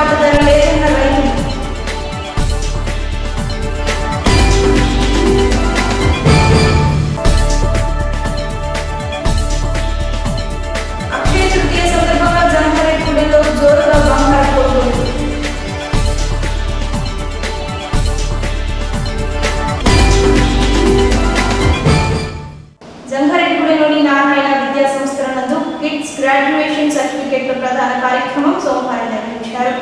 గిట్టుబాటు ధర లేదన్న రైతులు అక్షయ తృతీయ సందర్భంగా జంగారెడ్డిగూడెంలో జోరుగా బంగారు కొనుగోలు జంగారెడ్డిగూడెంలోని నారాయణ విద్యా సంస్థల నందు కిడ్స్ గ్రాడ్యుయేషన్ సర్టిఫికేట్ల ప్రధాన కార్యక్రమం సోమవారం నిర్వహించారు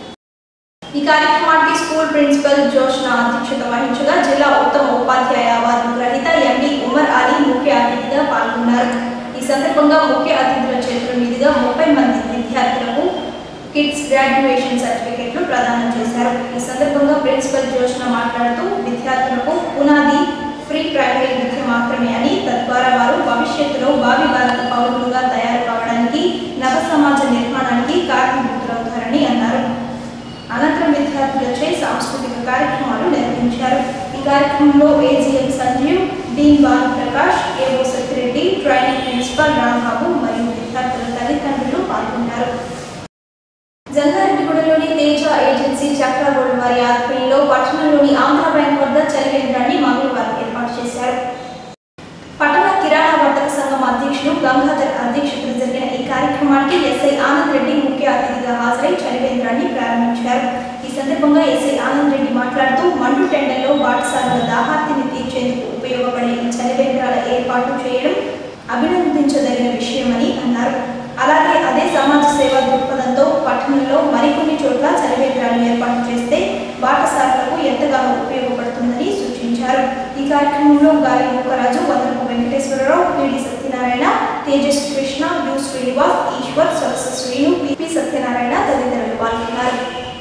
ఈ కార్యక్రమానికి స్కూల్ ప్రిన్సిపల్ జోష్న అధ్యక్షత వహించగా జిల్లా ఉత్తమ ఉపాధ్యాయ అవార్డు గ్రహీత ఎండి ఉమర్ అలీ ముఖ్య అతిథిగా పాల్గొన్నారు ఈ సందర్భంగా ముఖ్య అతిథుల చేతుల మీదుగా ముప్పై మంది విద్యార్థులకు కిడ్స్ గ్రాడ్యుయేషన్ సర్టిఫికెట్లు ప్రదానం చేశారు ఈ సందర్భంగా ప్రిన్సిపల్ జోష్న మాట్లాడుతూ విద్యార్థులకు పునాది ఫ్రీ ప్రైమరీ విద్య మాత్రమే అని తద్వారా వారు భవిష్యత్తులో భావి భారత పౌరులుగా తయారు కావడానికి నవ సమాజ నిర్మాణానికి కారణభూతులవుతారని అన్నారు అనంతరం విద్యార్థులచే సాంస్కృతిక కార్యక్రమాలు నిర్వహించారు ఈ కార్యక్రమంలో AGM Sanjeev dean Balu Prakash AO Satyareddy training principal Rambabu మరియు విద్యార్థుల తల్లిదండ్రులు పాల్గొన్నారు జంగారెడ్డిగూడలోని తేజ ఏజెన్సీ చక్రగోల్డ్ వారి ఆధ్వర్యంలో పట్టణంలోని ఆంధ్ర బ్యాంక్ వద్ద చలివేంద్రాన్ని మంగళవారం ఏర్పాటు చేశారు పట్టణ కిరాణా వర్తక సంఘం అధ్యక్షులు గంగాధర్ అధ్యక్షతన జరిగిన ఈ కార్యక్రమానికి ఎస్ఐ ఆనంద్ రెడ్డి ముఖ్య అతిథిగా హాజరై చలివేంద్రాన్ని ప్రారంభించారు ఈ సందర్భంగా ఎస్ఐ ఆనంద్ రెడ్డి మాట్లాడుతూ మండు టెండర్లో పాఠశాలల దాహార్తిని తీర్చేందుకు ఉపయోగపడే ఈ చలివేంద్రాల ఏర్పాటు చేయడం అభినందించదగిన విషయమని అన్నారు అలాగే అదే సమాజ సేవా దృక్పథంతో పట్టణంలో మరికొన్ని చోట్ల చలివేంద్రాలు ఏర్పాటు చేస్తే బాటసారులకు ఎంతగానో ఉపయోగపడుతుందని సూచించారు ఈ కార్యక్రమంలో గాలి మూకరాజు వందరపు వెంకటేశ్వరరావు పిడి సత్యనారాయణ తేజస్ కృష్ణ యు శ్రీనివాస్ ఈశ్వర్ సరస్వ శ్రీను పిపి సత్యనారాయణ తదితరులు పాల్గొన్నారు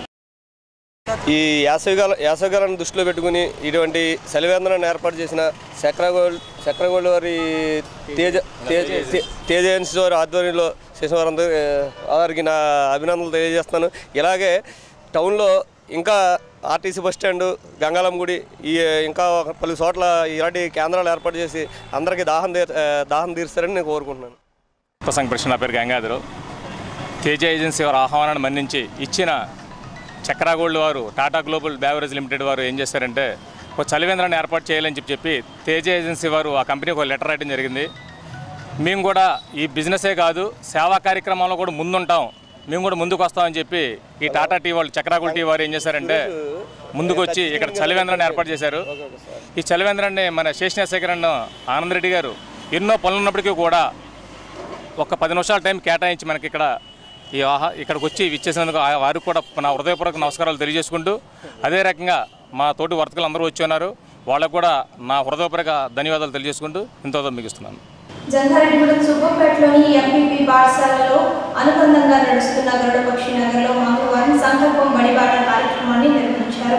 ఈ యాసవికాల యాసవికాలను దృష్టిలో పెట్టుకుని ఇటువంటి సెలవేంద్రాన్ని ఏర్పాటు చేసిన చక్రగోల్డ్ చక్రగోల్డ్ వారి తేజ తేజ తే- తేజ ఏజెన్సీ వారి ఆధ్వర్యంలో చేసిన వారందరూ ఆ, వారికి నా అభినందనలు తెలియజేస్తాను ఇలాగే టౌన్లో ఇంకా ఆర్టీసీ బస్ స్టాండ్ గంగాలం గుడి ఈ ఇంకా ఒక పలు చోట్ల ఇలాంటి కేంద్రాలు ఏర్పాటు చేసి అందరికీ దాహం తీర్ ఆ, దాహం తీరుస్తారని నేను కోరుకుంటున్నాను ఉపసంఘ పరిషత్ నా పేరు గంగాధరు తేజ ఏజెన్సీ వారు ఆహ్వానాన్ని మన్నించి ఇచ్చిన చక్రా గోల్డ్ వారు టాటా గ్లోబల్ బ్యావరేజ్ లిమిటెడ్ వారు ఏం చేశారంటే ఒక చలివేంద్రాన్ని ఏర్పాటు చేయాలని చెప్పి చెప్పి తేజ ఏజెన్సీ వారు ఆ కంపెనీకి ఒక లెటర్ రాయడం జరిగింది మేము కూడా ఈ బిజినెసే కాదు సేవా కార్యక్రమంలో కూడా ముందుంటాం మేము కూడా ముందుకు వస్తామని చెప్పి ఈ టాటా టీ వాళ్ళు చక్రాగుల్ టీ వారు ఏం చేశారంటే ముందుకు వచ్చి ఇక్కడ చలివేంద్రాన్ని ఏర్పాటు చేశారు ఈ చలివేంద్రాన్ని మన శేషనేశేఖరన్ ఆనంద్ రెడ్డి గారు ఎన్నో పనులు ఉన్నప్పటికీ కూడా ఒక పది నిమిషాల టైం కేటాయించి మనకి ఇక్కడ ఈ ఆహా ఇక్కడికి వచ్చి ఇచ్చేసినందుకు ఆ- వారికి కూడా నా హృదయపూర్వక నమస్కారాలు తెలియజేసుకుంటూ అదే రకంగా మా తోటి వర్తకులు అందరూ వచ్చి ఉన్నారు వాళ్ళకు కూడా నా హృదయపూర్వక ధన్యవాదాలు తెలియజేసుకుంటూ ఇంతతో ముగిస్తున్నాను జంగారెడ్డిగూడెం సూపర్పేటలోని ఎంపీపీ పాఠశాలలో అనుబంధంగా నడుస్తున్న గరుడపక్షి నగర్లో మంగళవారం సంకల్పం బడిబాట కార్యక్రమాన్ని నిర్వహించారు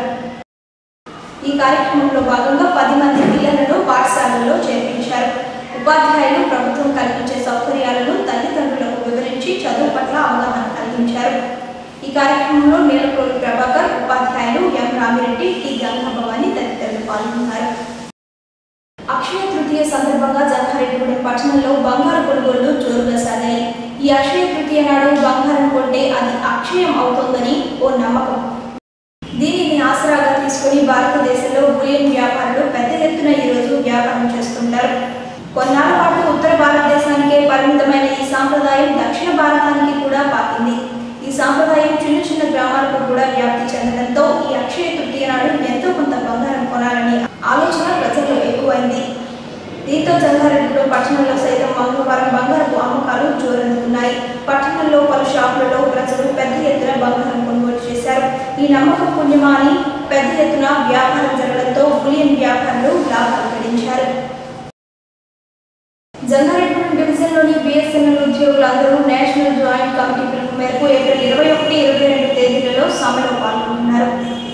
ఈ కార్యక్రమంలో భాగంగా పది మంది పిల్లలను పాఠశాలల్లో చేర్పించారు ఉపాధ్యాయులు ప్రభుత్వం కల్పించే సౌకర్యాలను తల్లిదండ్రులకు వివరించి చదువు పట్ల అవగాహన కలిగించారు ఈ కార్యక్రమంలో నీలకోటి ప్రభాకర్ ఉపాధ్యాయులు ఎం రామిరెడ్డి టి గంగాభవాని తదితరులు పాల్గొన్నారు అక్షయ తృతీయ సందర్భంగా జంగారెడ్డిగూడెం పట్టణంలో బంగారు కొనుగోళ్లు జోరుగా సాగాయి ఈ అక్షయ తృతీయ నాడు బంగారం కొంటే అది అక్షయం అవుతోందని ఓ నమ్మకం దీనిని ఆసరాగా తీసుకుని భారతదేశంలో బులియన్ వ్యాపారులు పెద్ద ఎత్తున ఈరోజు వ్యాపారం చేస్తుంటారు కొన్నాళ్ళ పాటు ఉత్తర భారతదేశానికే పరిమితమైన ఈ సాంప్రదాయం దక్షిణ భారతానికి కూడా పాకింది ఈ సాంప్రదాయం చిన్న చిన్న గ్రామాలకు కూడా వ్యాప్తి చెందడంతో ఈ అక్షయ తృతీయ నాడు ఎంతో కొంత బంగారం కొనాలని ఆలోచన ప్రజల్లో ఎక్కువైంది దీంతో జంగారెడ్డిలో పట్టణంలో సైతం మంగళవారం బంగారపు అమ్మకాలు జోరందుకున్నాయి పట్టణంలో పలు షాపులలో ప్రజలు పెద్ద ఎత్తున బంగారం కొనుగోలు చేశారు ఈ నమ్మకం పుణ్యమా అని పెద్ద ఎత్తున వ్యాపారం జరగడంతో బులియన్ వ్యాపారులు లాభాలు గడించారు జంగారెడ్డిగూడెం డివిజన్లోని బిఎస్ఎన్ఎల్ ఉద్యోగులందరూ నేషనల్ జాయింట్ కమిటీ పిలుపు మేరకు ఏప్రిల్ ఇరవై ఒకటి ఇరవై రెండు తేదీలలో సమ్మెలో పాల్గొంటున్నారు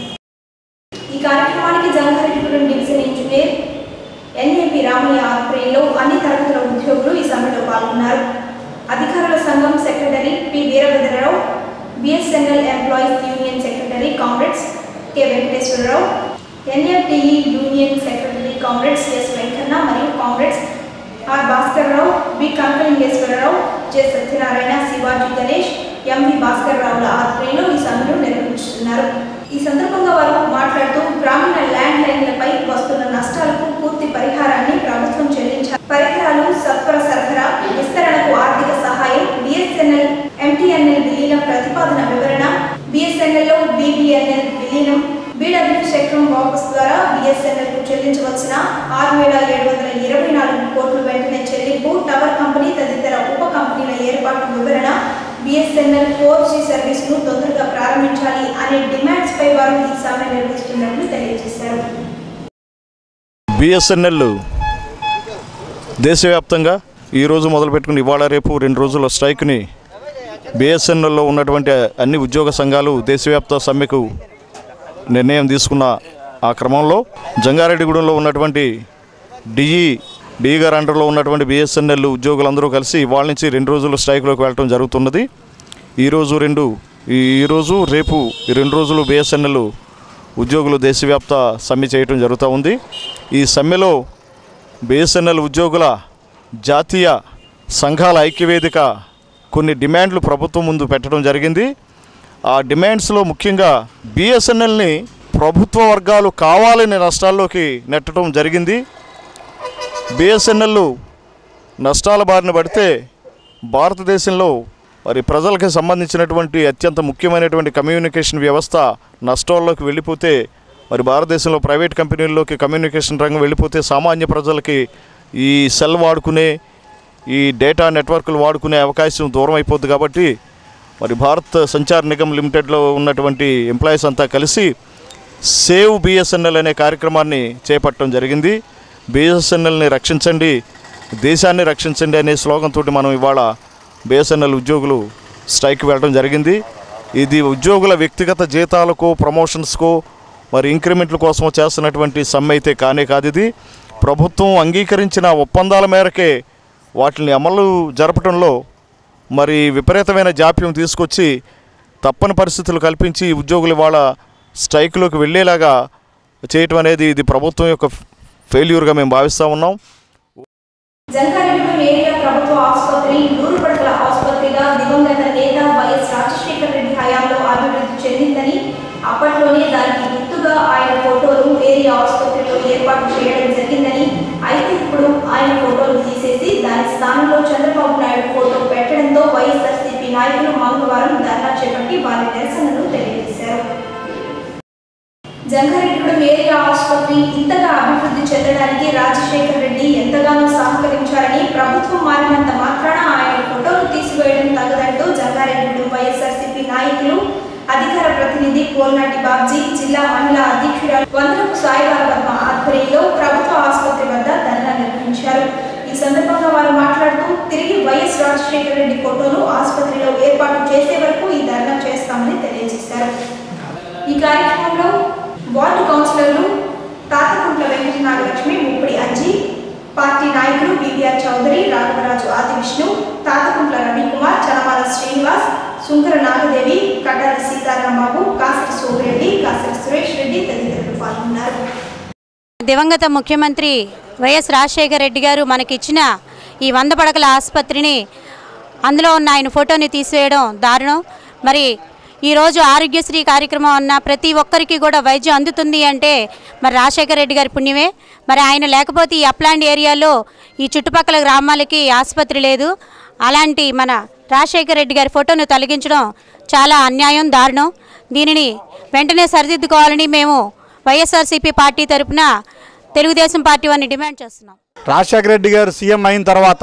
ఈ కార్యక్రమానికి Jangareddygudem division engineer NAP Ramaiah ఆధ్వర్యంలో అన్ని తరగతుల ఉద్యోగులు ఈ సమ్మెలో పాల్గొన్నారు అధికారుల సంఘం secretary P Veerabhadrarao BSNL employees union secretary comrades K Venkateswararao NFTE union secretary comrades S Venkanna మరియు comrades R Bhaskarrao B Kanakalingeswararao J Satyanarayana Shivaji Ganesh MV Bhaskar రావుల ఆధ్వర్యంలో ఈ సమ్మెను నిర్వహిస్తున్నారు ఈ సందర్భంగా వారు మాట్లాడుతూ గ్రామీణ ల్యాండ్ లైన్లపై వస్తున్న నష్టాలకు పూర్తి పరిహారాన్ని ప్రభుత్వం చెల్లించాలి పరికరాలు సత్వర సరఫరా విస్తరణకు ఆర్థిక సహాయం బిఎస్ఎన్ఎల్ ఎంటీఎన్ఎల్ విలీనం ప్రతిపాదన వివరణ బిఎస్ఎన్ఎల్ లో బీబీఎన్ఎల్ విలీనం బీడబ్ల్యూ చక్రం వాపస్ ద్వారా బిఎస్ఎన్ఎల్ కు చెల్లించవలసిన ఆరు వేల ఏడు వందల ఇరవై నాలుగు కోట్లు వెంటనే చెల్లింపు టవర్ కంపెనీ తదితర ఉప కంపెనీల ఏర్పాటు వివరణ బిఎస్ఎన్ఎల్ ఫోర్ జీ సర్వీస్ ను తొందరగా ప్రారంభించాలి అనే డిమాండ్స్ పై వారు ఈ సమ్మె నిర్వహిస్తున్నట్లు తెలియజేశారు బిఎస్ఎన్ఎల్ దేశవ్యాప్తంగా ఈరోజు మొదలుపెట్టుకుని ఇవాళ రేపు రెండు రోజుల స్ట్రైక్ని బిఎస్ఎన్ఎల్లో ఉన్నటువంటి అన్ని ఉద్యోగ సంఘాలు దేశవ్యాప్త సమ్మెకు నిర్ణయం తీసుకున్న ఆ క్రమంలో జంగారెడ్డిగూడెంలో ఉన్నటువంటి డిఈ డిఈ గారి అండర్లో ఉన్నటువంటి బిఎస్ఎన్ఎల్ ఉద్యోగులందరూ కలిసి ఇవాళ నుంచి రెండు రోజులు స్ట్రైక్లోకి వెళ్ళడం జరుగుతున్నది ఈరోజు రెండు ఈ ఈరోజు రేపు ఈ రెండు రోజులు బిఎస్ఎన్ఎల్ ఉద్యోగులు దేశవ్యాప్త సమ్మె చేయటం జరుగుతూ ఉంది ఈ సమ్మెలో బిఎస్ఎన్ఎల్ ఉద్యోగుల జాతీయ సంఘాల ఐక్యవేదిక కొన్ని డిమాండ్లు ప్రభుత్వం ముందు పెట్టడం జరిగింది ఆ డిమాండ్స్లో ముఖ్యంగా బిఎస్ఎన్ఎల్ని ప్రభుత్వ వర్గాలు కావాలని నష్టాల్లోకి నెట్టడం జరిగింది బిఎస్ఎన్ఎల్ నష్టాల బారిన పడితే భారతదేశంలో మరి ప్రజలకి సంబంధించినటువంటి అత్యంత ముఖ్యమైనటువంటి కమ్యూనికేషన్ వ్యవస్థ నష్టాల్లోకి వెళ్ళిపోతే మరి భారతదేశంలో ప్రైవేట్ కంపెనీల్లోకి కమ్యూనికేషన్ రంగం వెళ్ళిపోతే సామాన్య ప్రజలకి ఈ సెల్ వాడుకునే ఈ డేటా నెట్వర్క్లు వాడుకునే అవకాశం దూరం అయిపోద్ది కాబట్టి మరి భారత్ సంచార్ నిగమ్ లిమిటెడ్లో ఉన్నటువంటి ఎంప్లాయీస్ అంతా కలిసి సేవ్ బిఎస్ఎన్ఎల్ అనే కార్యక్రమాన్ని చేపట్టడం జరిగింది బిఎస్ఎన్ఎల్ని రక్షించండి దేశాన్ని రక్షించండి అనే స్లోగన్ తోటి మనం ఇవాళ బిఎస్ఎన్ఎల్ ఉద్యోగులు స్ట్రైక్ వెళ్ళడం జరిగింది ఇది ఉద్యోగుల వ్యక్తిగత జీతాలకు ప్రమోషన్స్కో మరి ఇంక్రిమెంట్ల కోసం చేస్తున్నటువంటి సమ్మె అయితే కానే కాదు ఇది ప్రభుత్వం అంగీకరించిన ఒప్పందాల మేరకే వాటిని అమలు జరపడంలో మరి విపరీతమైన జాప్యం తీసుకొచ్చి తప్పని పరిస్థితులు కల్పించి ఉద్యోగులు ఇవాళ స్ట్రైక్లోకి వెళ్ళేలాగా చేయటం అనేది ఇది ప్రభుత్వం యొక్క ఫెయిల్యూర్గా మేము భావిస్తూ ఉన్నాం జంగారెడ్డిగూడెం ఏరియా ప్రభుత్వ ఆసుపత్రి నూరు పడకల ఆసుపత్రిగా దివంగత నేత వైఎస్ రాజశేఖర రెడ్డి హయాంలో అభివృద్ధి చెందిందని అప్పట్లోనే దానికి గుర్తుగా ఆయన ఫోటోలు ఏరియా ఆసుపత్రిలో ఏర్పాటు చేయడం జరిగిందని అయితే ఇప్పుడు ఆయన ఫోటోలు తీసేసి దాని స్థానంలో చంద్రబాబు నాయుడు ఫోటో పెట్టడంతో వైఎస్ఆర్సీపీ నాయకులు మంగళవారం ధర్నా చేపట్టి వారి నిరసనను తెలియజేశారు జంగారెడ్డిగూడెం ఏరియా ఆసుపత్రి ఇంతగా అభివృద్ధి చెందడానికి రాజశేఖర రెడ్డి ఎంతగానో సహకరించారని ప్రభుత్వం మారినంత మాత్రాన ఆయన ఫోటోలు తీసివేయడం తగదంటూ జంగారెడ్డిగూడెం వైఎస్ఆర్సీపీ నాయకులు అధికార ప్రతినిధి కోల్నాటి బాబ్జీ జిల్లా మహిళా అధ్యక్షురాలు వందనపు సాయివార పద్మ ఆధ్వర్యంలో ప్రభుత్వ ఆసుపత్రి వద్ద ధర్నా నిర్వహించారు ఈ సందర్భంగా వారు మాట్లాడుతూ తిరిగి వైఎస్ రాజశేఖర రెడ్డి ఫోటోలు ఆసుపత్రిలో ఏర్పాటు చేసే వరకు ఈ ధర్నా చేస్తామని తెలియజేశారు ఈ కార్యక్రమంలో వార్డు కౌన్సిలర్లు తాతకుంట్ల వెంకట నాగలక్ష్మి ముప్పడి అంజీ పార్టీ నాయకులు బీవీఆర్ చౌదరి రాఘవరాజు ఆది విష్ణు తాతకుంట్ల రవికుమార్ చనమాల శ్రీనివాస్ సుంకర నాగదేవి కట్టాలి సీతారాంబాబు కాసరి సోమిరెడ్డి కాసరి సురేష్ రెడ్డి తదితరులు పాల్గొన్నారు దివంగత ముఖ్యమంత్రి వైఎస్ రాజశేఖర రెడ్డి గారు మనకిచ్చిన ఈ వంద పడకల ఆసుపత్రిని అందులో ఉన్న ఆయన ఫోటోని తీసివేయడం దారుణం మరి ఈరోజు ఆరోగ్యశ్రీ కార్యక్రమం అన్న ప్రతి ఒక్కరికి కూడా వైద్యం అందుతుంది అంటే మరి రాజశేఖర రెడ్డి గారి పుణ్యమే మరి ఆయన లేకపోతే ఈ అప్లాండ్ ఏరియాలో ఈ చుట్టుపక్కల గ్రామాలకి ఆసుపత్రి లేదు అలాంటి మన రాజశేఖర రెడ్డి గారి ఫోటోను తొలగించడం చాలా అన్యాయం దారుణం దీనిని వెంటనే సరిదిద్దుకోవాలని మేము వైఎస్ఆర్సీపీ పార్టీ తరపున తెలుగుదేశం పార్టీ వారిని డిమాండ్ చేస్తున్నాం రాజశేఖర రెడ్డి గారు సీఎం అయిన తర్వాత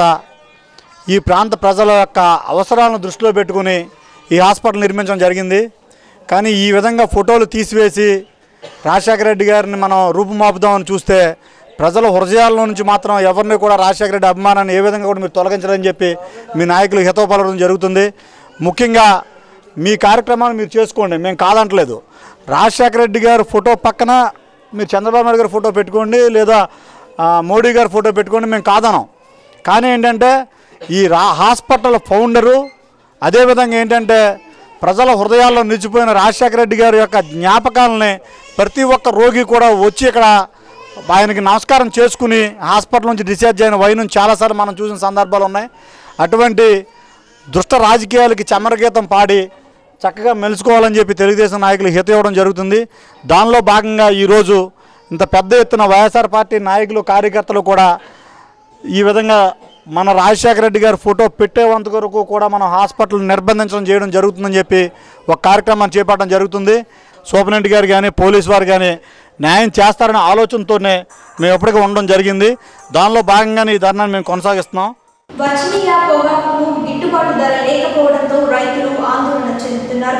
ఈ ప్రాంత ప్రజల యొక్క అవసరాలను దృష్టిలో పెట్టుకుని ఈ హాస్పిటల్ నిర్మించడం జరిగింది కానీ ఈ విధంగా ఫోటోలు తీసివేసి రాజశేఖర రెడ్డి గారిని మనం రూపుమాపుదామని చూస్తే ప్రజల హృదయాల్లో నుంచి మాత్రం ఎవరిని కూడా రాజశేఖర రెడ్డి అభిమానాన్ని ఏ విధంగా కూడా మీరు తొలగించరని చెప్పి మీ నాయకులు హితవు పలకడం జరుగుతుంది ముఖ్యంగా మీ కార్యక్రమాన్ని మీరు చేసుకోండి మేము కాదంటలేదు రాజశేఖర రెడ్డి గారి ఫోటో పక్కన మీరు చంద్రబాబు నాయుడు గారి ఫోటో పెట్టుకోండి లేదా ఆ, మోడీ గారి ఫోటో పెట్టుకోండి మేము కాదనం కానీ ఏంటంటే ఈ రా హాస్పిటల్ ఫౌండరు అదేవిధంగా ఏంటంటే ప్రజల హృదయాల్లో నిలిచిపోయిన రాజశేఖర రెడ్డి గారి యొక్క జ్ఞాపకాలని ప్రతి ఒక్క రోగి కూడా వచ్చి ఇక్కడ ఆయనకి నమస్కారం చేసుకుని హాస్పిటల్ నుంచి డిశ్చార్జ్ అయిన వైను చాలాసార్లు మనం చూసిన సందర్భాలు ఉన్నాయి అటువంటి దుష్ట రాజకీయాలకి చమరగీతం పాడి చక్కగా మెలుచుకోవాలని చెప్పి తెలుగుదేశం నాయకులు హిత ఇవ్వడం జరుగుతుంది దానిలో భాగంగా ఈరోజు ఇంత పెద్ద ఎత్తున వైఎస్ఆర్ పార్టీ నాయకులు కార్యకర్తలు కూడా ఈ విధంగా మన రాజశేఖర రెడ్డి గారి ఫోటో పెట్టేంత వరకు కూడా మనం హాస్పిటల్ నిర్బంధించడం చేయడం జరుగుతుందని చెప్పి ఒక కార్యక్రమాన్ని చేపట్టడం జరుగుతుంది సూపరింటెండెంట్ గారు కానీ పోలీస్ వారు కానీ న్యాయం చేస్తారనే ఆలోచనతోనే మేము ఎప్పటికీ ఉండడం జరిగింది దానిలో భాగంగానే ఈ ధర్నాన్ని మేము కొనసాగిస్తున్నాం వర్జీనియా పొగాకు గిట్టుబాటు ధర లేకపోవడంతో రైతులు ఆందోళన చెందుతున్నారు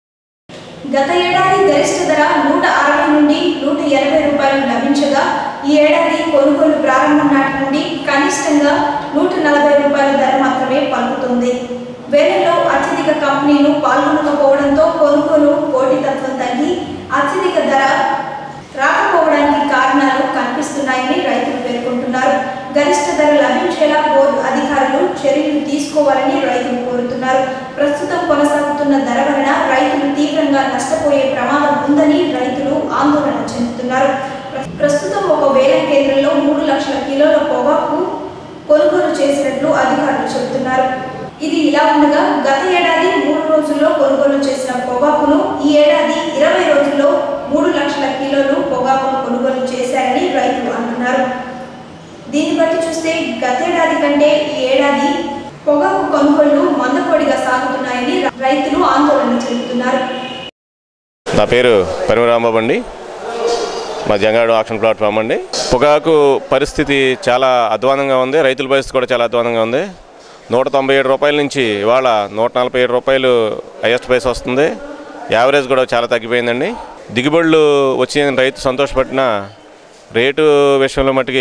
గత ఏడాది గరిష్ట ధర నూట అరవై నుండి నూట ఎనభై రూపాయలు లభించగా ఈ ఏడాది కొనుగోలు ప్రారంభం నాటి నుండి కనిష్టంగా నూట నలభై రూపాయల ధర మాత్రమే పలుకుతుంది వేలలో అత్యధిక కంపెనీలు పాల్గొనకపోవడంతో కొనుగోలు పోటీతత్వం తగ్గి అత్యధిక ధర రాకపోవడానికి కారణాలు కనిపిస్తున్నాయని రైతులు పేర్కొంటున్నారు గరిష్ట ధర లభించేలా బోర్డు అధికారులు చర్యలు తీసుకోవాలని రైతులు కోరుతున్నారు ప్రస్తుతం కొనసాగుతున్న ధర వలన రైతులు తీవ్రంగా నష్టపోయే ప్రమాదం ఉందని రైతులు ఆందోళన చెందుతున్నారు ప్ర- ప్రస్తుతం ఒక వేల కేంద్రంలో మూడు లక్షల కిలోల పొగాకు కొనుగోలు చేసినట్లు అధికారులు చెబుతున్నారు ఇది ఇలా ఉండగా గత ఏడాది మూడు రోజుల్లో కొనుగోలు చేసిన పొగాకును ఈ ఏడాది ఇరవై రోజుల్లో మూడు లక్షల కిలోలు పొగాకును కొనుగోలు చేశారని రైతులు అంటున్నారు దీన్ని బట్టి చూస్తే గతేడాది కంటే ఈ ఏడాది పొగాకు కొనుగోళ్లు మందకొడిగా సాగుతున్నాయని రైతులు ఆందోళన చెందుతున్నారు నా పేరు పరిమరాంబాబు అండి మా జంగాడు ఆక్షన్ ప్లాట్ఫామ్ అండి పొగాకు పరిస్థితి చాలా అధ్వానంగా ఉంది రైతుల పరిస్థితి కూడా చాలా అధ్వానంగా ఉంది నూట తొంభై ఏడు రూపాయల నుంచి ఇవాళ నూట నలభై ఏడు రూపాయలు హైయెస్ట్ ప్రైస్ వస్తుంది యావరేజ్ కూడా చాలా తగ్గిపోయిందండి దిగుబడులు వచ్చిన రైతు సంతోషపడిన రేటు విషయంలో మట్టుకి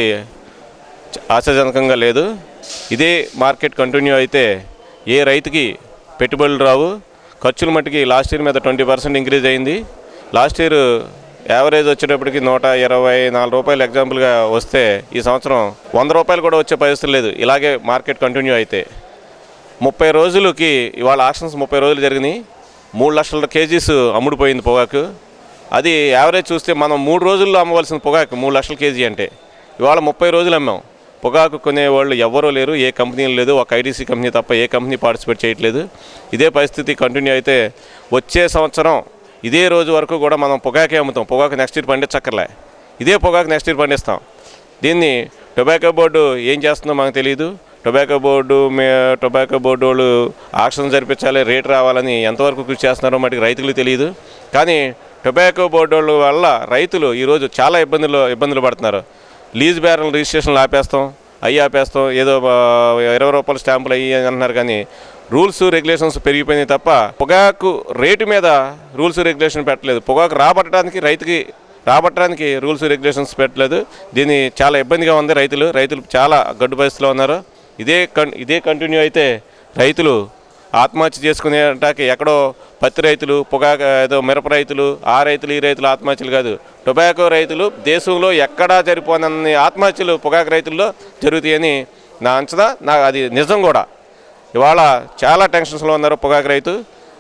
చ- ఆశాజనకంగా లేదు ఇదే మార్కెట్ కంటిన్యూ అయితే ఏ రైతుకి పెట్టుబడులు రావు ఖర్చుల మట్టుకి లాస్ట్ ఇయర్ మీద ట్వంటీ పర్సెంట్ ఇంక్రీజ్ అయింది లాస్ట్ ఇయర్ యావరేజ్ వచ్చేటప్పటికి నూట ఇరవై నాలుగు రూపాయలు ఎగ్జాంపుల్గా వస్తే ఈ సంవత్సరం వంద రూపాయలు కూడా వచ్చే పరిస్థితి లేదు ఇలాగే మార్కెట్ కంటిన్యూ అయితే ముప్పై రోజులకి ఇవాళ ఆక్షన్స్ ముప్పై రోజులు జరిగినాయి మూడు లక్షల కేజీస్ అమ్ముడుపోయింది పొగాకు అది యావరేజ్ చూస్తే మనం మూడు రోజుల్లో అమ్మవలసిన పొగాకు మూడు లక్షల కేజీ అంటే ఇవాళ ముప్పై రోజులు అమ్మాం పొగాకు కొనేవాళ్ళు ఎవరూ లేరు ఏ కంపెనీలు లేదు ఒక ఐటీసీ కంపెనీ తప్ప ఏ కంపెనీ పార్టిసిపేట్ చేయట్లేదు ఇదే పరిస్థితి కంటిన్యూ అయితే వచ్చే సంవత్సరం ఇదే రోజు వరకు కూడా మనం పొగాకే అమ్ముతాం పొగాకు నెక్స్ట్ ఇయర్ పండించక్కర్లే ఇదే పొగాకు నెక్స్ట్ ఇయర్ పండిస్తాం దీన్ని టొబాకో బోర్డు ఏం చేస్తుందో మనకు తెలియదు టొబాకో బోర్డు మే టొబాకో బోర్డు వాళ్ళు ఆక్షన్ జరిపించాలి రేట్ రావాలని ఎంతవరకు కృషి చేస్తున్నారో మటుకు రైతులకు తెలియదు కానీ టొబాకో బోర్డు వాళ్ళ వల్ల రైతులు ఈరోజు చాలా ఇబ్బందులు ఇబ్బందులు పడుతున్నారు లీజ్ బ్యారల్ రిజిస్ట్రేషన్లు ఆపేస్తాం అయ్యి ఆపేస్తాం ఏదో ఆ, ఇరవై రూపాయల స్టాంపులు అయ్యి అని అంటున్నారు కానీ రూల్స్ రెగ్యులేషన్స్ పెరిగిపోయినాయి తప్ప పొగాకు రేటు మీద రూల్స్ రెగ్యులేషన్ పెట్టలేదు పొగాకు రాబట్టడానికి రైతుకి రాబట్టడానికి రూల్స్ రెగ్యులేషన్స్ పెట్టలేదు దీన్ని చాలా ఇబ్బందిగా ఉంది రైతులు రైతులు చాలా గడ్డు పరిస్థితిలో ఉన్నారు ఇదే కన్ ఇదే కంటిన్యూ అయితే రైతులు ఆత్మహత్య చేసుకునేటానికి ఎక్కడో పత్తి రైతులు పొగాకు ఏదో మిరప రైతులు ఆ రైతులు ఈ రైతులు ఆత్మహత్యలు కాదు టొబాకో రైతులు దేశంలో ఎక్కడా జరిపోనన్ని ఆత్మహత్యలు పొగాకు రైతుల్లో జరుగుతాయని నా అంచనా నా అది నిజం కూడా ఇవాళ చాలా టెన్షన్స్లో ఉన్నారు పొగాకు రైతు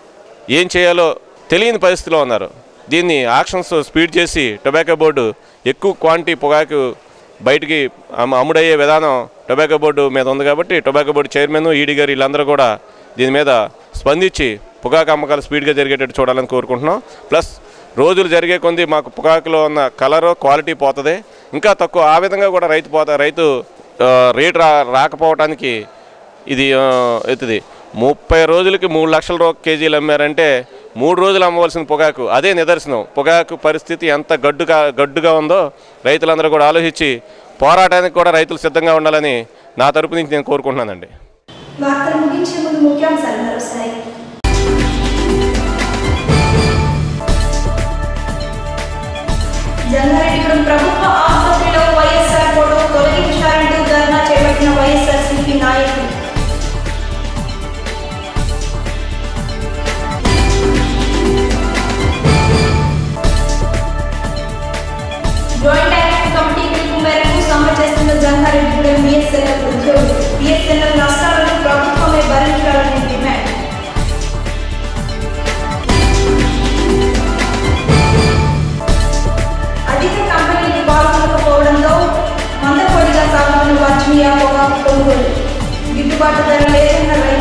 ఏం చేయాలో తెలియని పరిస్థితిలో ఉన్నారు దీన్ని ఆక్షన్స్ స్పీడ్ చేసి టొబాకో బోర్డు ఎక్కువ క్వాంటిటీ పొగాకు బయటికి అమ్ము- అమ్ముడయ్యే విధానం టొబాకో బోర్డు మీద ఉంది కాబట్టి టొబాకో బోర్డు చైర్మన్ ఈడీ గారు వీళ్ళందరూ కూడా దీని మీద స్పందించి పొగాకు అమ్మకాలు స్పీడ్గా జరిగేటట్టు చూడాలని కోరుకుంటున్నాం ప్లస్ రోజులు జరిగే కొంది మాకు పొగాకులో ఉన్న కలరు క్వాలిటీ పోతుంది ఇంకా తక్కువ ఆ విధంగా కూడా రైతు పోతా రైతు ఆ, రేటు రా రాకపోవటానికి ఇది ఆ, ఎత్తుది ముప్పై రోజులకి మూడు లక్షల రూ కేజీలు అమ్మారంటే మూడు రోజులు అమ్మవలసిన పొగాకు అదే నిదర్శనం పొగాకు పరిస్థితి ఎంత గడ్డుగా గడ్డుగా ఉందో రైతులందరూ కూడా ఆలోచించి పోరాటానికి కూడా రైతులు సిద్ధంగా ఉండాలని నా తరపు నుంచి నేను కోరుకుంటున్నానండి వార్తలు ముగించే ముందు ముఖ్యాంశాలు మరోసారి జంగారెడ్డిగూడెం ప్రభుత్వ ఆసుపత్రిలో వైఎస్ఆర్ ఫోటో తొలగించారంటూ ధర్నా చేపట్టిన వైఎస్ఆర్ సిపి నాయకులు జాయింట్ యాక్షన్ కమిటీ పిలుపు మేరకు సమ్మె చేస్తున్న జంగారెడ్డిగూడెం బిఎస్ఎన్ఎల్ ఉద్యోగులు బిఎస్ఎన్ఎల్ నష్టాలను ప్రభుత్వమే భరించాలని డిమాండ్ అధిక కంపెనీలు పాల్గొనకపోవడంతో మందకొడిగా సాగుతున్న వర్జీనియా పొగాకు కొనుగోలు గిట్టుబాటు ధర లేదన్న రైతులు